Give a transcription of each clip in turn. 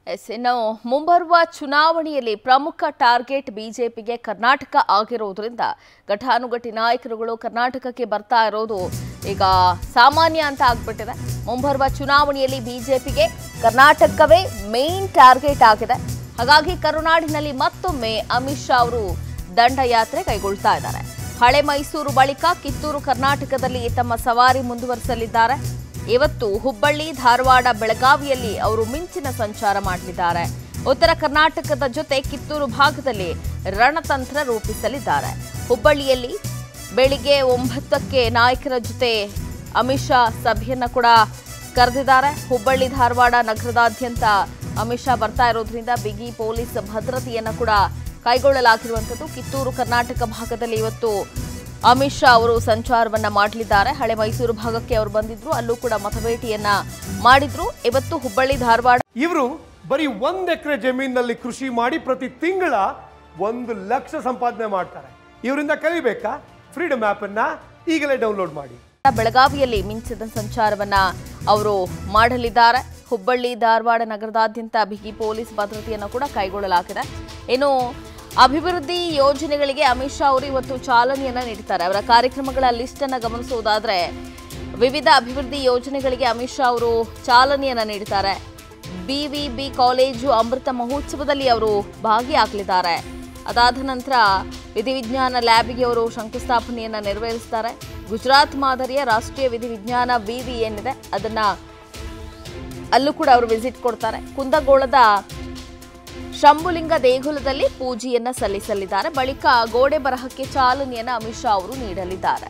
S ಇನ್ನು ಮುಂಬರುವ ಚುನಾವಣೆಯಲ್ಲಿ ಪ್ರಮುಖ ಟಾರ್ಗೆಟ್ ಬಿಜೆಪಿಗೆ ಕರ್ನಾಟಕ ಆಗಿರೋದ್ರಿಂದ ಘಟಾನುಘಟಿ ನಾಯಕರುಗಳು ಕರ್ನಾಟಕಕ್ಕೆ ಬರ್ತಾ ಇರೋದು ಈಗ ಸಾಮಾನ್ಯ ಅಂತ ಆಗ್ಬಿಟ್ಟಿದೆ ಮುಂಬರುವ ಚುನಾವಣೆಯಲ್ಲಿ ಬಿಜೆಪಿಗೆ ಕರ್ನಾಟಕವೇ ಮೇನ್ ಟಾರ್ಗೆಟ್ ಆಗಿದೆ ಹಾಗಾಗಿ ಕರುನಾಡಿನಲ್ಲಿ ಮತ್ತೊಮ್ಮೆ ಅಮಿತ್ ಶಾ ಅವರು ದಂಡಯಾತ್ರೆ ಕೈಗೊಳ್ತಾ ಇದ್ದಾರೆ ಹಳೆ ಮೈಸೂರು ಬಳಿಕ ಕಿತ್ತೂರು ಕರ್ನಾಟಕದಲ್ಲಿ ತಮ್ಮ ಸವಾರಿ ಮುಂದುವರಿಸಲಿದ್ದಾರೆ ಇವತ್ತು ಹುಬ್ಬಳ್ಳಿ ಧಾರವಾಡ ಬೆಳಗಾವಿಯಲ್ಲಿ ಅವರು ಮಿಂಚಿನ ಸಂಚಾರ ಮಾಡಲಿದ್ದಾರೆ ಉತ್ತರ ಕರ್ನಾಟಕದ ಜೊತೆ ಕಿತ್ತೂರು ಭಾಗದಲ್ಲಿ ರಣತಂತ್ರ ರೂಪಿಸಲಿದ್ದಾರೆ ಹುಬ್ಬಳ್ಳಿಯಲ್ಲಿ ಬೆಳಿಗ್ಗೆ ಒಂಬತ್ತಕ್ಕೆ ನಾಯಕರ ಜೊತೆ ಅಮಿತ್ ಶಾ ಸಭೆಯನ್ನ ಕೂಡ ಕರೆದಿದ್ದಾರೆ ಹುಬ್ಬಳ್ಳಿ ಧಾರವಾಡ ನಗರದಾದ್ಯಂತ ಅಮಿತ್ ಶಾ ಬರ್ತಾ ಇರೋದ್ರಿಂದ ಬಿಗಿ ಪೊಲೀಸ್ ಭದ್ರತೆಯನ್ನ ಕೂಡ ಕೈಗೊಳ್ಳಲಾಗಿರುವಂಥದ್ದು ಕಿತ್ತೂರು ಕರ್ನಾಟಕ ಭಾಗದಲ್ಲಿ ಇವತ್ತು ಅಮಿತ್ ಶಾ ಅವರು ಸಂಚಾರವನ್ನ ಮಾಡಲಿದ್ದಾರೆ ಹಳೆ ಮೈಸೂರು ಭಾಗಕ್ಕೆ ಅವರು ಬಂದಿದ್ರು ಅಲ್ಲೂ ಕೂಡ ಮತಭೇಟಿಯನ್ನ ಮಾಡಿದ್ರು ಇವತ್ತು ಹುಬ್ಬಳ್ಳಿ ಧಾರವಾಡ ಇವರು ಬರೀ ಒಂದ್ ಎಕರೆ ಜಮೀನಿನಲ್ಲಿ ಕೃಷಿ ಮಾಡಿ ಪ್ರತಿ ತಿಂಗಳ ಒಂದು ಲಕ್ಷ ಸಂಪಾದನೆ ಮಾಡ್ತಾರೆ ಇವರಿಂದ ಕಲಿಬೇಕಾ ಫ್ರೀಡಮ್ ಆಪ್ ಅನ್ನ ಈಗಲೇ ಡೌನ್ಲೋಡ್ ಮಾಡಿ ಬೆಳಗಾವಿಯಲ್ಲಿ ಮಿಂಚಿದ ಸಂಚಾರವನ್ನ ಅವರು ಮಾಡಲಿದ್ದಾರೆ ಹುಬ್ಬಳ್ಳಿ ಧಾರವಾಡ ನಗರದಾದ್ಯಂತ ಬಿಗಿ ಪೊಲೀಸ್ ಭದ್ರತೆಯನ್ನು ಕೂಡ ಕೈಗೊಳ್ಳಲಾಗಿದೆ ಇನ್ನು ಅಭಿವೃದ್ಧಿ ಯೋಜನೆಗಳಿಗೆ ಅಮಿತ್ ಶಾ ಅವರು ಇವತ್ತು ಚಾಲನೆಯನ್ನ ನೀಡ್ತಾರೆ ಅವರ ಕಾರ್ಯಕ್ರಮಗಳ ಲಿಸ್ಟ್ ಅನ್ನ ಗಮನಿಸುವುದಾದ್ರೆ ವಿವಿಧ ಅಭಿವೃದ್ಧಿ ಯೋಜನೆಗಳಿಗೆ ಅಮಿತ್ ಶಾ ಅವರು ಚಾಲನೆಯನ್ನ ನೀಡ್ತಾರೆ ಬಿವಿಬಿ ಕಾಲೇಜು ಅಮೃತ ಮಹೋತ್ಸವದಲ್ಲಿ ಅವರು ಭಾಗಿಯಾಗಲಿದ್ದಾರೆ ಅದಾದ ನಂತರ ವಿಧಿವಿಜ್ಞಾನ ಲ್ಯಾಬ್ಗೆ ಅವರು ಶಂಕುಸ್ಥಾಪನೆಯನ್ನ ನೆರವೇರಿಸ್ತಾರೆ ಗುಜರಾತ್ ಮಾದರಿಯ ರಾಷ್ಟ್ರೀಯ ವಿಧಿವಿಜ್ಞಾನ ವಿವಿ ಏನಿದೆ ಅದನ್ನ ಅಲ್ಲೂ ಕೂಡ ಅವರು ವಿಸಿಟ್ ಕೊಡ್ತಾರೆ ಕುಂದಗೋಳದ ಶಂಭುಲಿಂಗ ದೇಗುಲದಲ್ಲಿ ಪೂಜೆಯನ್ನ ಸಲ್ಲಿಸಲಿದ್ದಾರೆ ಬಳಿಕ ಗೋಡೆ ಬರಹಕ್ಕೆ ಚಾಲನೆಯನ್ನ ಅಮಿತ್ ಶಾ ಅವರು ನೀಡಲಿದ್ದಾರೆ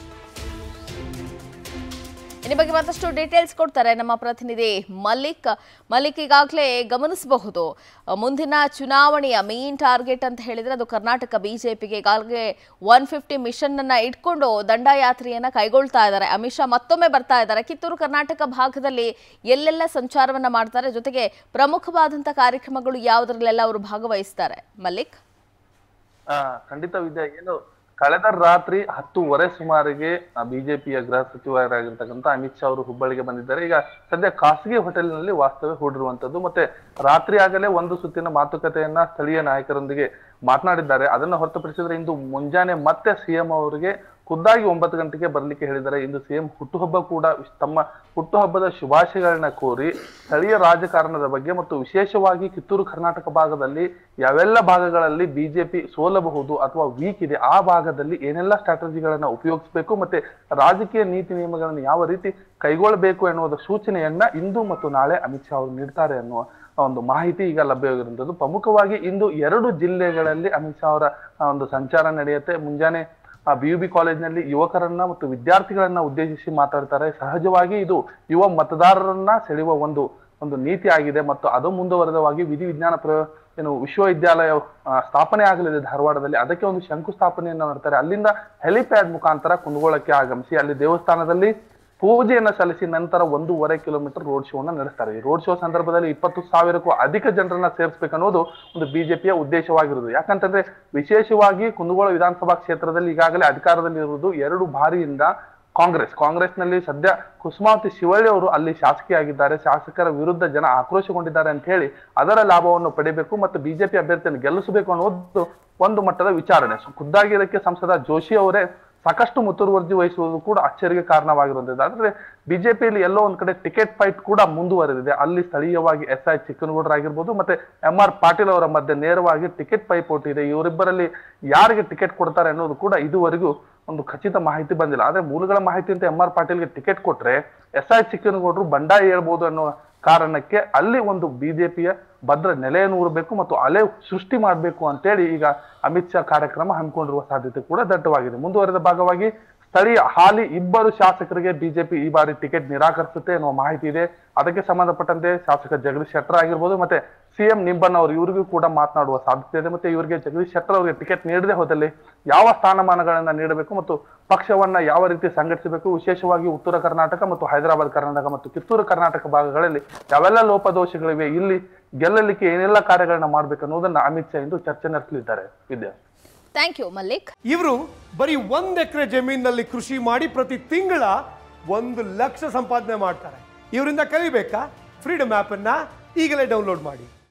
ಇನ್ನು ಬಗ್ಗೆ ಮತ್ತಷ್ಟು ಡೀಟೇಲ್ಸ್ ಕೊಡ್ತಾರೆ ನಮ್ಮ ಪ್ರತಿನಿಧಿ ಮಲ್ಲಿಕ್ ಮಲ್ಲಿಕ್ ಈಗಾಗಲೇ ಗಮನಿಸಬಹುದು ಅಹ್, ಮುಂದಿನ ಚುನಾವಣೆಯ ಮೇನ್ ಟಾರ್ಗೆಟ್ ಅಂತ ಹೇಳಿದ್ರೆ ಅದು ಕರ್ನಾಟಕ ಬಿಜೆಪಿಗೆ ಈಗಾಗಲೇ ಒನ್ ಫಿಫ್ಟಿ ಮಿಷನ್ ಅನ್ನ ಇಟ್ಕೊಂಡು ದಂಡಯಾತ್ರೆಯನ್ನ ಕೈಗೊಳ್ತಾ ಇದ್ದಾರೆ ಅಮಿತ್ ಶಾ ಮತ್ತೊಮ್ಮೆ ಬರ್ತಾ ಇದ್ದಾರೆ ಕಿತ್ತೂರು ಕರ್ನಾಟಕ ಭಾಗದಲ್ಲಿ ಎಲ್ಲೆಲ್ಲ ಸಂಚಾರವನ್ನ ಮಾಡ್ತಾರೆ ಜೊತೆಗೆ ಪ್ರಮುಖವಾದಂತ ಕಾರ್ಯಕ್ರಮಗಳು ಯಾವುದರಲ್ಲೆಲ್ಲ ಅವರು ಭಾಗವಹಿಸ್ತಾರೆ ಮಲ್ಲಿಕ್ ಆ, ಖಂಡಿತ ವಿದ್ಯಾ ಏನು ಕಳೆದ ರಾತ್ರಿ ಹತ್ತುವರೆ ಸುಮಾರಿಗೆ ಬಿಜೆಪಿಯ ಗೃಹ ಸಚಿವರಾಗಿರ್ತಕ್ಕಂಥ ಅಮಿತ್ ಶಾ ಅವರು ಹುಬ್ಬಳ್ಳಿಗೆ ಬಂದಿದ್ದಾರೆ ಈಗ ಸದ್ಯ ಖಾಸಗಿ ಹೋಟೆಲ್ನಲ್ಲಿ ವಾಸ್ತವ್ಯ ಹೂಡಿರುವಂತದ್ದು ಮತ್ತೆ ರಾತ್ರಿ ಆಗಲೇ ಒಂದು ಸುತ್ತಿನ ಮಾತುಕತೆಯನ್ನ ಸ್ಥಳೀಯ ನಾಯಕರೊಂದಿಗೆ ಮಾತನಾಡಿದ್ದಾರೆ ಅದನ್ನ ಹೊರತುಪಡಿಸಿದ್ರೆ ಇಂದು ಮುಂಜಾನೆ ಮತ್ತೆ ಸಿಎಂ ಅವರಿಗೆ ಖುದ್ದಾಗಿ ಒಂಬತ್ತು ಗಂಟೆಗೆ ಬರ್ಲಿಕ್ಕೆ ಹೇಳಿದ್ದಾರೆ ಇಂದು ಸಿಎಂ ಹುಟ್ಟುಹಬ್ಬ ಕೂಡ ವಿಶ್- ತಮ್ಮ ಹುಟ್ಟುಹಬ್ಬದ ಶುಭಾಶಯಗಳನ್ನ ಕೋರಿ ಸ್ಥಳೀಯ ರಾಜಕಾರಣದ ಬಗ್ಗೆ ಮತ್ತು ವಿಶೇಷವಾಗಿ ಕಿತ್ತೂರು ಕರ್ನಾಟಕ ಭಾಗದಲ್ಲಿ ಯಾವೆಲ್ಲ ಭಾಗಗಳಲ್ಲಿ ಬಿಜೆಪಿ ಸೋಲಬಹುದು ಅಥವಾ ವೀಕ್ ಇದೆ ಆ ಭಾಗದಲ್ಲಿ ಏನೆಲ್ಲ ಸ್ಟ್ರಾಟಜಿಗಳನ್ನ ಉಪಯೋಗಿಸಬೇಕು ಮತ್ತೆ ರಾಜಕೀಯ ನೀತಿ ನಿಯಮಗಳನ್ನು ಯಾವ ರೀತಿ ಕೈಗೊಳ್ಳಬೇಕು ಎನ್ನುವುದ ಸೂಚನೆಯನ್ನ ಇಂದು ಮತ್ತು ನಾಳೆ ಅಮಿತ್ ಶಾ ಅವರು ನೀಡ್ತಾರೆ ಅನ್ನುವ ಒಂದು ಮಾಹಿತಿ ಈಗ ಲಭ್ಯವಾಗಿರುವಂತದ್ದು ಪ್ರಮುಖವಾಗಿ ಇಂದು ಎರಡು ಜಿಲ್ಲೆಗಳಲ್ಲಿ ಅಮಿತ್ ಶಾ ಅವರ ಆ, ಒಂದು ಸಂಚಾರ ನಡೆಯುತ್ತೆ ಮುಂಜಾನೆ ಬಿ ಯು ಬಿ ಕಾಲೇಜಿನಲ್ಲಿ ಯುವಕರನ್ನ ಮತ್ತು ವಿದ್ಯಾರ್ಥಿಗಳನ್ನ ಉದ್ದೇಶಿಸಿ ಮಾತಾಡ್ತಾರೆ ಸಹಜವಾಗಿ ಇದು ಯುವ ಮತದಾರರನ್ನ ಸೆಳೆಯುವ ಒಂದು ಒಂದು ನೀತಿ ಆಗಿದೆ ಮತ್ತು ಅದು ಮುಂದುವರೆದವಾಗಿ ವಿಧಿ ವಿಜ್ಞಾನ ಪ್ರ ಏನು ವಿಶ್ವವಿದ್ಯಾಲಯ ಆ, ಸ್ಥಾಪನೆ ಆಗಲಿದೆ ಧಾರವಾಡದಲ್ಲಿ ಅದಕ್ಕೆ ಒಂದು ಶಂಕುಸ್ಥಾಪನೆಯನ್ನ ಮಾಡ್ತಾರೆ ಅಲ್ಲಿಂದ ಹೆಲಿಪ್ಯಾಡ್ ಮುಖಾಂತರ ಕುಂದಗೋಳಕ್ಕೆ ಆಗಮಿಸಿ ಅಲ್ಲಿ ದೇವಸ್ಥಾನದಲ್ಲಿ ಪೂಜೆಯನ್ನ ಸಲ್ಲಿಸಿ ನಂತರ ಒಂದೂವರೆ ಕಿಲೋಮೀಟರ್ ರೋಡ್ ಶೋನ ನಡೆಸ್ತಾರೆ ಈ ರೋಡ್ ಶೋ ಸಂದರ್ಭದಲ್ಲಿ ಇಪ್ಪತ್ತು ಸಾವಿರಕ್ಕೂ ಅಧಿಕ ಜನರನ್ನ ಸೇರಿಸಬೇಕನ್ನೋದು ಒಂದು ಬಿಜೆಪಿಯ ಉದ್ದೇಶವಾಗಿರುವುದು ಯಾಕಂತಂದ್ರೆ ವಿಶೇಷವಾಗಿ ಕುಂದಗೋಳ ವಿಧಾನಸಭಾ ಕ್ಷೇತ್ರದಲ್ಲಿ ಈಗಾಗಲೇ ಅಧಿಕಾರದಲ್ಲಿ ಇರುವುದು ಎರಡು ಬಾರಿಯಿಂದ ಕಾಂಗ್ರೆಸ್ ಕಾಂಗ್ರೆಸ್ನಲ್ಲಿ ಸದ್ಯ ಕುಸುಮಾವತಿ ಶಿವಳ್ಳಿ ಅವರು ಅಲ್ಲಿ ಶಾಸಕಿಯಾಗಿದ್ದಾರೆ ಶಾಸಕರ ವಿರುದ್ಧ ಜನ ಆಕ್ರೋಶಗೊಂಡಿದ್ದಾರೆ ಅಂತ ಹೇಳಿ ಅದರ ಲಾಭವನ್ನು ಪಡಿಬೇಕು ಮತ್ತು ಬಿಜೆಪಿ ಅಭ್ಯರ್ಥಿಯನ್ನು ಗೆಲ್ಲಿಸಬೇಕು ಅನ್ನೋದು ಒಂದು ಮಟ್ಟದ ವಿಚಾರಣೆ ಸೊ ಖುದ್ದಾಗಿ ಇದಕ್ಕೆ ಸಂಸದ ಜೋಶಿ ಅವರೇ ಸಾಕಷ್ಟು ಮುತುವರ್ಜಿ ವಹಿಸುವುದು ಕೂಡ ಅಚ್ಚರಿಗೆ ಕಾರಣವಾಗಿರುವಂತದ್ದು ಆದ್ರೆ ಬಿಜೆಪಿಯಲ್ಲಿ ಎಲ್ಲೋ ಒಂದ್ ಕಡೆ ಟಿಕೆಟ್ ಫೈಟ್ ಕೂಡ ಮುಂದುವರೆದಿದೆ ಅಲ್ಲಿ ಸ್ಥಳೀಯವಾಗಿ ಎಸ್ ಐ ಚಿಕ್ಕನಗೌಡರಾಗಿರ್ಬೋದು ಮತ್ತೆ ಎಂ ಆರ್ ಪಾಟೀಲ್ ಅವರ ಮಧ್ಯೆ ನೇರವಾಗಿ ಟಿಕೆಟ್ ಪೈಪೋಟಿ ಇದೆ ಇವರಿಬ್ಬರಲ್ಲಿ ಯಾರಿಗೆ ಟಿಕೆಟ್ ಕೊಡ್ತಾರೆ ಅನ್ನೋದು ಕೂಡ ಇದುವರೆಗೂ ಒಂದು ಖಚಿತ ಮಾಹಿತಿ ಬಂದಿಲ್ಲ ಆದ್ರೆ ಮೂಲಗಳ ಮಾಹಿತಿ ಅಂತ ಎಂ ಆರ್ ಪಾಟೀಲ್ಗೆ ಟಿಕೆಟ್ ಕೊಟ್ರೆ ಎಸ್ ಐ ಚಿಕ್ಕನಗೌಡರು ಬಂಡಾಯ ಹೇಳ್ಬೋದು ಅನ್ನೋ ಕಾರಣಕ್ಕೆ ಅಲ್ಲಿ ಒಂದು ಬಿಜೆಪಿಯ ಭದ್ರ ನೆಲೆಯನ್ನು ಊರಬೇಕು ಮತ್ತು ಅಲೆ ಸೃಷ್ಟಿ ಮಾಡಬೇಕು ಅಂತೇಳಿ ಈಗ ಅಮಿತ್ ಶಾ ಕಾರ್ಯಕ್ರಮ ಹಮ್ಮಿಕೊಂಡಿರುವ ಸಾಧ್ಯತೆ ಕೂಡ ದಟ್ಟವಾಗಿದೆ ಮುಂದುವರೆದ ಭಾಗವಾಗಿ ಸ್ಥಳೀಯ ಹಾಲಿ ಇಬ್ಬರು ಶಾಸಕರಿಗೆ ಬಿಜೆಪಿ ಈ ಬಾರಿ ಟಿಕೆಟ್ ನಿರಾಕರಿಸುತ್ತೆ ಎನ್ನುವ ಮಾಹಿತಿ ಇದೆ ಅದಕ್ಕೆ ಸಂಬಂಧಪಟ್ಟಂತೆ ಶಾಸಕ ಜಗದೀಶ್ ಶೆಟ್ಟರ್ ಆಗಿರ್ಬೋದು ಮತ್ತೆ ಸಿಎಂ ನಿಂಬನ್ ಅವರು ಇವರಿಗೂ ಕೂಡ ಮಾತನಾಡುವ ಸಾಧ್ಯತೆ ಇದೆ ಮತ್ತೆ ಇವರಿಗೆ ಜಗದೀಶ್ ಶೆಟ್ಟರ್ ಅವರಿಗೆ ಟಿಕೆಟ್ ನೀಡದೆ ಹೋದಲ್ಲಿ ಯಾವ ಸ್ಥಾನಮಾನಗಳನ್ನ ನೀಡಬೇಕು ಮತ್ತು ಪಕ್ಷವನ್ನ ಯಾವ ರೀತಿ ಸಂಘಟಿಸಬೇಕು ವಿಶೇಷವಾಗಿ ಉತ್ತರ ಕರ್ನಾಟಕ ಮತ್ತು ಹೈದರಾಬಾದ್ ಕರ್ನಾಟಕ ಮತ್ತು ಕಿತ್ತೂರು ಕರ್ನಾಟಕ ಭಾಗಗಳಲ್ಲಿ ಯಾವೆಲ್ಲ ಲೋಪದೋಷಗಳಿವೆ ಇಲ್ಲಿ ಗೆಲ್ಲಲಿಕ್ಕೆ ಏನೆಲ್ಲ ಕಾರ್ಯಗಳನ್ನ ಮಾಡ್ಬೇಕು ಅನ್ನೋದನ್ನ ಅಮಿತ್ ಶಾ ಇಂದು ಚರ್ಚೆ ನಡೆಸಲಿದ್ದಾರೆ ವಿದ್ಯಾ ಥ್ಯಾಂಕ್ ಯು ಮಲ್ಲಿಕ್ ಇವರು ಬರೀ ಒಂದ್ ಎಕರೆ ಜಮೀನಿನಲ್ಲಿ ಕೃಷಿ ಮಾಡಿ ಪ್ರತಿ ತಿಂಗಳ ಒಂದು ಲಕ್ಷ ಸಂಪಾದನೆ ಮಾಡ್ತಾರೆ ಇವರಿಂದ ಕಲಿಬೇಕಾ ಫ್ರೀಡಮ್ ಆಪ್ ಅನ್ನ ಈಗಲೇ ಡೌನ್ಲೋಡ್ ಮಾಡಿ